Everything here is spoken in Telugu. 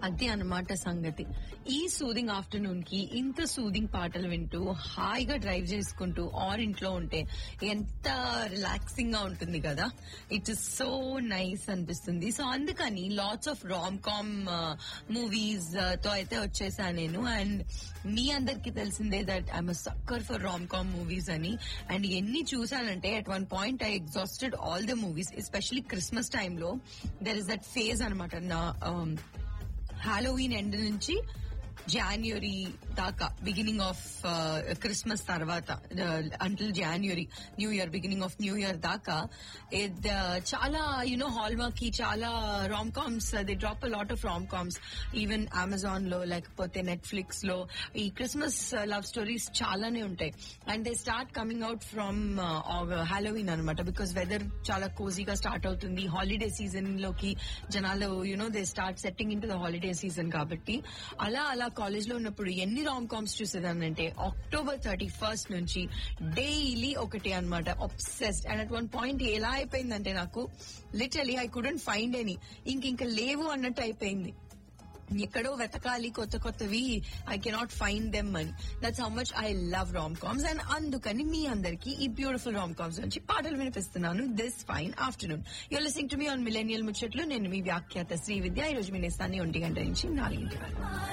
అదే అన్నమాట సంగతి ఈ సూదింగ్ ఆఫ్టర్నూన్ కి ఇంత సూదింగ్ పాటలు వింటూ హాయిగా డ్రైవ్ చేసుకుంటూ ఆర్ ఇంట్లో ఉంటే ఎంత రిలాక్సింగ్ గా ఉంటుంది కదా ఇట్ ఇస్ సో నైస్ అనిపిస్తుంది సో అందుకని lots of rom com movies తో అయితే వచ్చేసా నేను అండ్ మీ అందరికి తెలిసిందే that I'm sucker for rom com movies అని అండ్ ఎన్ని చూసానంటే at one point I exhausted all the movies especially Christmas టైంలో దెర్ ఇస్ దట్ ఫేజ్ అనమాట నా హాలోవీన్ ఎండ్ నుంచి జాన్యువరి దాకా బిగినింగ్ ఆఫ్ క్రిస్మస్ తర్వాత until January new year beginning of new year దాకా it, uh, చాలా యునో హాల్మార్క్ కి చాలా rom coms they drop a lot of rom coms even Amazon లో లేకపోతే నెట్ఫ్లిక్స్ లో ఈ క్రిస్మస్ లవ్ స్టోరీస్ చాలానే ఉంటాయి and they start coming out from Halloween అనమాట బికాస్ వెదర్ చాలా కోజీగా స్టార్ట్ అవుతుంది హాలిడే సీజన్ లోకి జనాలు you know they start setting in to the holiday season కాబట్టి అలా అలా కాలేజ్ లో ఉన్నప్పుడు ఎన్ని రామ్ కామ్స్ చూసేదానంటే అక్టోబర్ థర్టీ ఫస్ట్ నుంచి డైలీ ఒకటి అనమాట obsessed and at one point ఎలా అయిపోయిందంటే నాకు literally I couldn't find any ఇంక ఇంకా లేవు అన్నట్టు అయిపోయింది ఎక్కడో వెతకాలి కొత్త కొత్తవి ఐ కెనాట్ ఫైండ్ దెమ్ అని that's how much I love rom coms and అందుకని మీ అందరికి ఈ బ్యూటిఫుల్ రామ్ కామ్స్ నుంచి పాటలు వినిపిస్తున్నాను this fine afternoon you're listening to me on millennial ముచ్చట్లు నేను మీ వ్యాఖ్యాత శ్రీ విద్య ఈ రోజు మీ నేస్తాన్ని ఒంటి గంట నుంచి నాలుగింటి వరకు